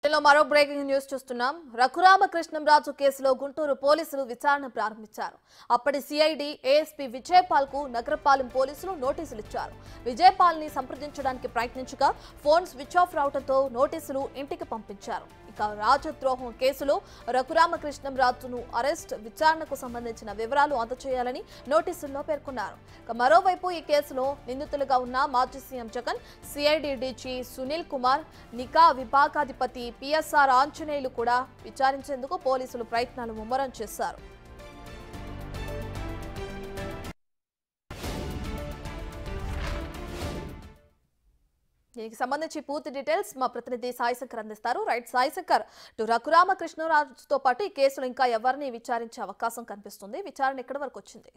లో మరో breaking news చూస్తున్నాం రఘురామకృష్ణంరాజు కేసులో గుంటూరు పోలీసులు విచారణ ప్రారంభించారు అప్పటి సిఐడి ఏఎస్పీ విజయపాల్ కు నగరపాలెం పోలీసులు నోటీసులు ఇచ్చారు విజయపాల్ ని సంప్రదించడానికి ప్రయత్నించగా ఫోన్ స్విచ్ ఆఫ్ రావడంతో నోటీసులు ఇంటికి పంపించారు ఇక రాజద్రోహం కేసులో రఘురామకృష్ణంరాజును అరెస్ట్ విచారణకు సంబంధించిన వివరాలు అందజేయాలని నోటీసుల్లో పేర్కొన్నారు ఇక మరోవైపు ఈ కేసులో నిందితులుగా ఉన్న మాజీ CM Jagan CID DG Sunil Kumar నిఘా విభాగాధిపతి పిఎస్ఆర్ ఆంజనేయులు కూడా విచారించేందుకు పోలీసులు ప్రయత్నాలు ముమ్మరం చేశారు దీనికి సంబంధించి పూర్తి డీటెయిల్స్ మా ప్రతినిధి సాయిశంకర్ అందిస్తారు రైట్ సాయిశంకర్ ఇటు రఘురామకృష్ణరాజుతో పాటు ఈ కేసులో ఇంకా ఎవరిని విచారించే అవకాశం కనిపిస్తుంది విచారణ ఎక్కడి వరకు వచ్చింది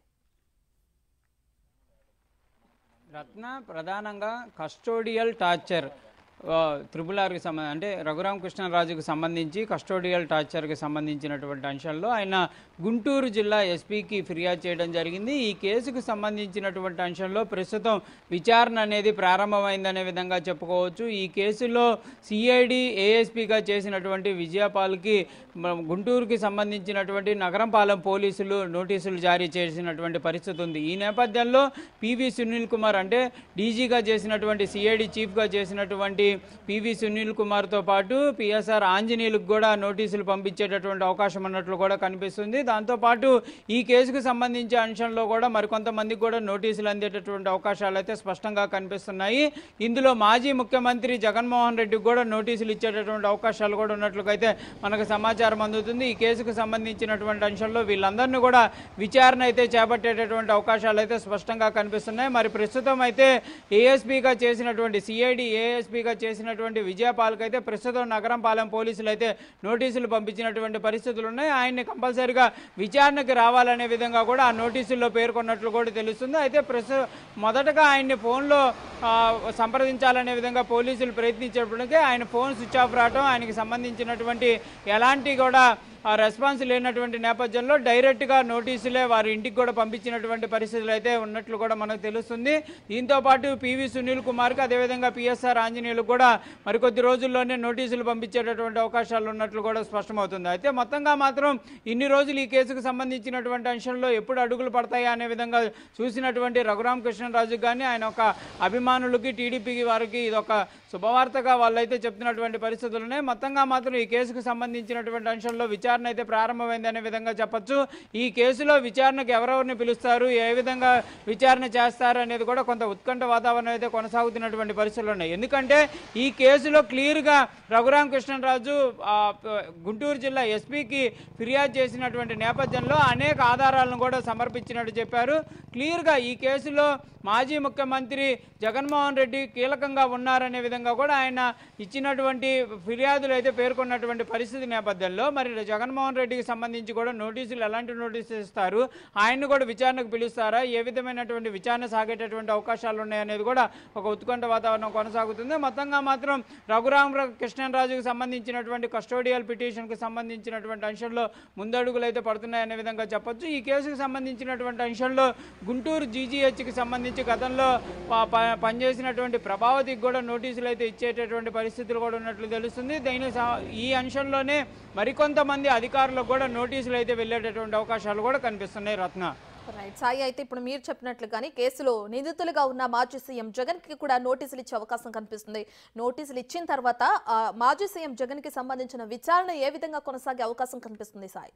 రత్న ప్రధానంగా కస్టోడియల్ టార్చర్ ఆ, త్రిపుల్ ఆర్కి సంబంధం అంటే రఘురామ కృష్ణరాజుకు సంబంధించి కస్టోడియల్ టార్చర్కి సంబంధించినటువంటి అంశంలో ఆయన గుంటూరు జిల్లా ఎస్పీకి ఫిర్యాదు చేయడం జరిగింది ఈ కేసుకు సంబంధించినటువంటి అంశంలో ప్రస్తుతం విచారణ అనేది ప్రారంభమైందనే విధంగా చెప్పుకోవచ్చు ఈ కేసులో సిఐడి ఏఎస్పీగా చేసినటువంటి విజయపాల్కి మ- గుంటూరుకి సంబంధించినటువంటి నగరంపాలెం పోలీసులు నోటీసులు జారీ చేసినటువంటి పరిస్థితి ఉంది ఈ నేపథ్యంలో పివి సునీల్ కుమార్ అంటే డీజీగా చేసినటువంటి సిఐడి చీఫ్గా చేసినటువంటి పివి సునీల్ కుమార్తో పాటు పిఎస్ఆర్ ఆంజనేయులకు కూడా నోటీసులు పంపించేటటువంటి అవకాశం ఉన్నట్లు కూడా కనిపిస్తుంది దాంతోపాటు ఈ కేసుకు సంబంధించి అంశంలో కూడా మరికొంతమందికి కూడా నోటీసులు అందేటటువంటి అవకాశాలు అయితే స్పష్టంగా కనిపిస్తున్నాయి ఇందులో మాజీ ముఖ్యమంత్రి జగన్మోహన్ రెడ్డికి కూడా నోటీసులు ఇచ్చేటటువంటి అవకాశాలు కూడా ఉన్నట్లుగా అయితే మనకు సమాచారం అందుతుంది ఈ కేసుకు సంబంధించినటువంటి అంశంలో వీళ్ళందరినీ కూడా విచారణ అయితే చేపట్టేటటువంటి అవకాశాలు అయితే స్పష్టంగా కనిపిస్తున్నాయి మరి ప్రస్తుతం అయితే ఏఎస్పీగా చేసినటువంటి సిఐడి ఏఎస్పీగా చేసినటువంటి విజయపాల్కి అయితే ప్రస్తుతం నగరం పాలెం పోలీసులు అయితే నోటీసులు పంపించినటువంటి పరిస్థితులు ఉన్నాయి ఆయన్ని కంపల్సరిగా విచారణకి రావాలనే విధంగా కూడా ఆ నోటీసుల్లో పేర్కొన్నట్లు కూడా తెలుస్తుంది అయితే ప్రస్తు మొదటగా ఆయన్ని ఫోన్లో ఆ, సంప్రదించాలనే విధంగా పోలీసులు ప్రయత్నించేప్పటికీ ఆయన ఫోన్ స్విచ్ ఆఫ్ రావడం ఆయనకి సంబంధించినటువంటి ఎలాంటి కూడా ఆ రెస్పాన్స్ లేనటువంటి నేపథ్యంలో డైరెక్ట్గా నోటీసులే వారి ఇంటికి కూడా పంపించినటువంటి పరిస్థితులు అయితే ఉన్నట్లు కూడా మనకు తెలుస్తుంది దీంతో పాటు పివి సునీల్ కుమార్కి అదేవిధంగా పిఎస్ఆర్ ఆంజనేయులు కూడా మరికొద్ది రోజుల్లోనే నోటీసులు పంపించేటటువంటి అవకాశాలు ఉన్నట్లు కూడా స్పష్టమవుతుంది అయితే మొత్తంగా మాత్రం ఇన్ని రోజులు ఈ కేసుకు సంబంధించినటువంటి అంశంలో ఎప్పుడు అడుగులు పడతాయా అనే విధంగా చూసినటువంటి రఘురామ కృష్ణరాజుకి కానీ ఆయన ఒక అభిమానులకి టీడీపీకి వారికి ఇది ఒక శుభవార్తగా వాళ్ళైతే చెప్తున్నటువంటి పరిస్థితులు ఉన్నాయి మొత్తంగా మాత్రం ఈ కేసుకు సంబంధించినటువంటి అంశంలో విచారణ అయితే ప్రారంభమైంది అనే విధంగా చెప్పొచ్చు ఈ కేసులో విచారణకు ఎవరెవరిని పిలుస్తారు ఏ విధంగా విచారణ చేస్తారు అనేది కూడా కొంత ఉత్కంఠ వాతావరణం అయితే కొనసాగుతున్నటువంటి పరిస్థితులు ఉన్నాయి ఎందుకంటే ఈ కేసులో క్లియర్గా రఘురామ కృష్ణరాజు ఆ, ప- గుంటూరు జిల్లా ఎస్పీకి ఫిర్యాదు చేసినటువంటి నేపథ్యంలో అనేక ఆధారాలను కూడా సమర్పించినట్టు చెప్పారు క్లియర్గా ఈ కేసులో మాజీ ముఖ్యమంత్రి జగన్మోహన్ రెడ్డి కీలకంగా ఉన్నారనే విధంగా కూడా ఆయన ఇచ్చినటువంటి ఫిర్యాదులు అయితే పేర్కొన్నటువంటి పరిస్థితి నేపథ్యంలో మరి జగన్మోహన్ రెడ్డికి సంబంధించి కూడా నోటీసులు ఎలాంటి నోటీసులు ఇస్తారు ఆయన్ని కూడా విచారణకు పిలుస్తారా ఏ విధమైనటువంటి విచారణ సాగేటటువంటి అవకాశాలు ఉన్నాయనేది కూడా ఒక ఉత్కంఠ వాతావరణం కొనసాగుతుంది మొత్తంగా మాత్రం రఘురామ కృష్ణరాజుకు సంబంధించినటువంటి కస్టోడియల్ పిటిషన్కి సంబంధించినటువంటి అంశంలో ముందడుగులు అయితే పడుతున్నాయనే విధంగా చెప్పొచ్చు ఈ కేసుకు సంబంధించినటువంటి అంశంలో గుంటూరు జీజీహెచ్కి సంబంధించి గతంలో ప- ప- పనిచేసినటువంటి ప్రభావతికి కూడా నోటీసులు అయితే ఇచ్చేటటువంటి పరిస్థితులు కూడా ఉన్నట్లు తెలుస్తుంది దీని స- ఈ అంశంలోనే మరికొంతమంది అధికారులకు కూడా నోటీసులు అయితే వెళ్ళేటటువంటి అవకాశాలు కూడా కనిపిస్తున్నాయి రత్న రైట్ సాయి అయితే ఇప్పుడు మీరు చెప్పినట్లుగానే కేసులో నిందితులుగా ఉన్న మాజీ సీఎం జగన్ కి కూడా నోటీసులు ఇచ్చే అవకాశం కనిపిస్తుంది నోటీసులు ఇచ్చిన తర్వాత ఆ, మాజీ సీఎం జగన్ కి సంబంధించిన విచారణ ఏ విధంగా కొనసాగే అవకాశం కనిపిస్తుంది సాయి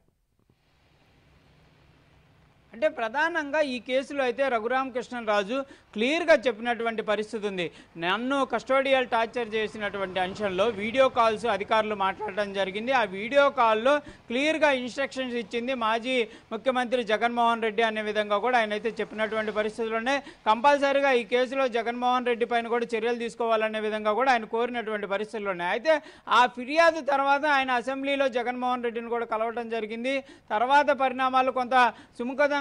అంటే ప్రధానంగా ఈ కేసులో అయితే రఘురామకృష్ణరాజు క్లియర్గా చెప్పినటువంటి పరిస్థితి ఉంది నన్ను కస్టోడియల్ టార్చర్ చేసినటువంటి అంశంలో వీడియో కాల్స్ అధికారులు మాట్లాడడం జరిగింది ఆ వీడియో కాల్లో క్లియర్గా ఇన్స్ట్రక్షన్స్ ఇచ్చింది మాజీ ముఖ్యమంత్రి జగన్మోహన్ రెడ్డి అనే విధంగా కూడా ఆయన అయితే చెప్పినటువంటి పరిస్థితులు ఉన్నాయి కంపల్సరీగా ఈ కేసులో జగన్మోహన్ రెడ్డి పైన కూడా చర్యలు తీసుకోవాలనే విధంగా కూడా ఆయన కోరినటువంటి పరిస్థితులు ఉన్నాయి అయితే ఆ ఫిర్యాదు తర్వాత ఆయన అసెంబ్లీలో జగన్మోహన్ రెడ్డిని కూడా కలవడం జరిగింది తర్వాత పరిణామాలు కొంత సుముఖంగా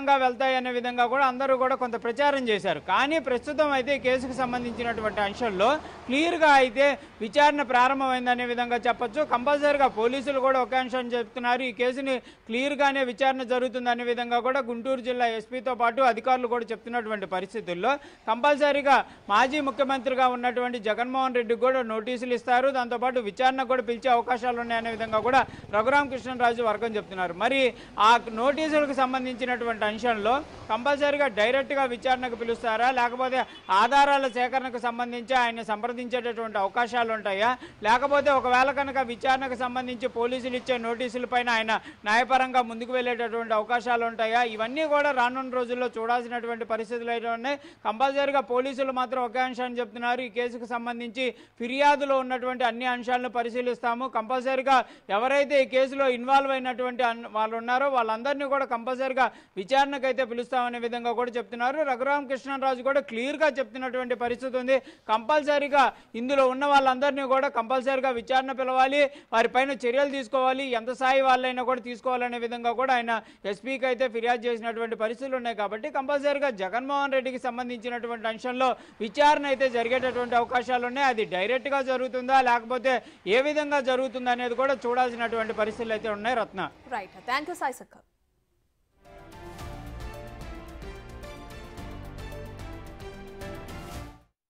ప్రధానంగా వెళ్తాయి అనే విధంగా కూడా అందరూ కూడా కొంత ప్రచారం చేశారు కానీ ప్రస్తుతం అయితే ఈ కేసుకు సంబంధించినటువంటి అంశంలో క్లియర్గా అయితే విచారణ ప్రారంభమైందనే విధంగా చెప్పొచ్చు కంపల్సరీగా పోలీసులు కూడా ఒక అంశం చెప్తున్నారు ఈ కేసుని క్లియర్గానే విచారణ జరుగుతుందనే విధంగా కూడా గుంటూరు జిల్లా ఎస్పీతో పాటు అధికారులు కూడా చెప్తున్నటువంటి పరిస్థితుల్లో కంపల్సరీగా మాజీ ముఖ్యమంత్రిగా ఉన్నటువంటి జగన్మోహన్ రెడ్డికి కూడా నోటీసులు ఇస్తారు దాంతోపాటు విచారణ కూడా పిలిచే అవకాశాలు ఉన్నాయనే విధంగా కూడా రఘురామ కృష్ణరాజు వర్గం చెప్తున్నారు మరి ఆ నోటీసులకు సంబంధించినటువంటి అంశంలో కంపల్సరీగా డైరెక్ట్గా విచారణకు పిలుస్తారా లేకపోతే ఆధారాల సేకరణకు సంబంధించి ఆయన సంప్రదించేటటువంటి అవకాశాలు ఉంటాయా లేకపోతే ఒకవేళ కనుక విచారణకు సంబంధించి పోలీసులు ఇచ్చే నోటీసుల పైన ఆయన న్యాయపరంగా ముందుకు వెళ్ళేటటువంటి అవకాశాలు ఉంటాయా ఇవన్నీ కూడా రానున్న రోజుల్లో చూడాల్సినటువంటి పరిస్థితులు అయితే ఉన్నాయి కంపల్సరీగా పోలీసులు మాత్రం ఒకే అంశాన్ని చెప్తున్నారు ఈ కేసుకు సంబంధించి ఫిర్యాదులో ఉన్నటువంటి అన్ని అంశాలను పరిశీలిస్తాము కంపల్సరీగా ఎవరైతే ఈ కేసులో ఇన్వాల్వ్ అయినటువంటి అన్- వాళ్ళు ఉన్నారో వాళ్ళందరినీ కూడా కంపల్సరీగా విచారణకు అయితే పిలుస్తామనే విధంగా కూడా చెప్తున్నారు రఘురామ కృష్ణరాజు కూడా క్లియర్గా చెప్తున్నటువంటి పరిస్థితి ఉంది కంపల్సరీగా ఇందులో ఉన్న వాళ్ళందరినీ కూడా కంపల్సరీగా విచారణ పిలవాలి వారిపైన చర్యలు తీసుకోవాలి ఎంత స్థాయి వాళ్ళైనా కూడా తీసుకోవాలనే విధంగా కూడా ఆయన ఎస్పీకి అయితే ఫిర్యాదు చేసినటువంటి పరిస్థితులు ఉన్నాయి కాబట్టి కంపల్సరీగా జగన్మోహన్ రెడ్డికి సంబంధించినటువంటి అంశంలో విచారణ అయితే జరిగేటటువంటి అవకాశాలు ఉన్నాయి అది డైరెక్ట్గా జరుగుతుందా లేకపోతే ఏ విధంగా జరుగుతుందా అనేది కూడా చూడాల్సినటువంటి పరిస్థితులు అయితే ఉన్నాయి Ratna right thank you Sai Shankar